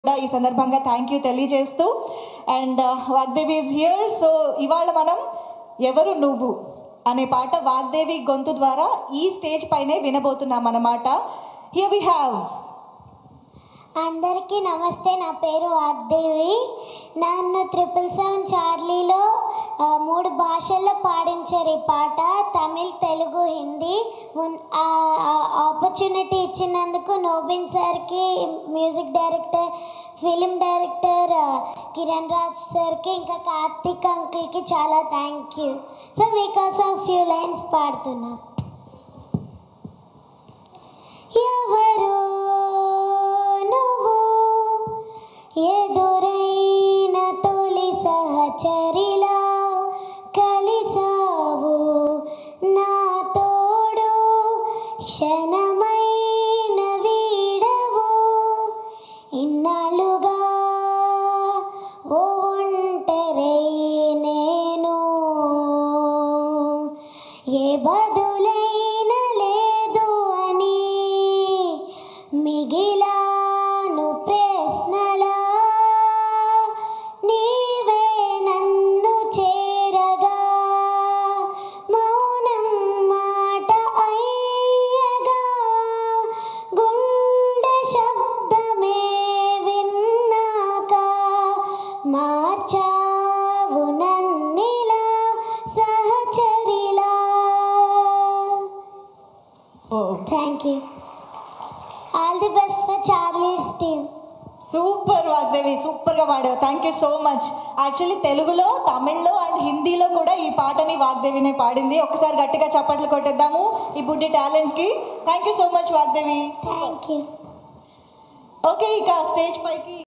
కూడా ఈ సందర్భంగా థ్యాంక్ యూ తెలియజేస్తూ and Vagdevi is here so ఇవాళ మనం ఎవరు నువ్వు అనే పాట వాగ్దేవి గొంతు ద్వారా ఈ స్టేజ్ పైనే వినబోతున్నాం అన్నమాట హియర్ వి హ్యావ్ అందరికీ నమస్తే నా పేరు వాగ్దేవి నన్ను ట్రిపుల్ సెవెన్ చార్లీలో ఆ, మూడు భాషల్లో పాడించారు ఈ పాట తమిళ్ తెలుగు హిందీ ఆపర్చునిటీ ఇచ్చినందుకు నోబిన్ సార్కి మ్యూజిక్ డైరెక్టర్ ఫిలిం డైరెక్టర్ ఆ, కిరణ్ రాజ్ సార్కి ఇంకా కార్తిక్ అంకుల్కి చాలా thank you so because of few lines పాడుతున్నా ఎవరో నువ్వు ఎదురైన తొలి సహచరిలా కలిసావు నా తోడు క్షణమైన వీడవు ఇన్నాళ్ళుగా ఓ ఒంటరై నేను ఏ బదులైన లేదు అని మిగిలాను ప్రశ్నలా నీవే నన్ను చేరగా మౌనం మాట అయ్యగా గుండె శబ్దమే విన్నాక మార్చావు నన్నిలా సహచరిలా thank you all the best for Charlie's team super Vagdevi సూపర్గా పాడావు thank you so much actually తెలుగులో తమిళ్లో అండ్ హిందీలో కూడా ఈ పాటని వాగ్దేవినే పాడింది ఒకసారి గట్టిగా చప్పట్లు కొట్టేద్దాము ఈ బుడ్డి టాలెంట్కి thank you so much Vagdevi thank you okay ఇక స్టేజ్ పైకి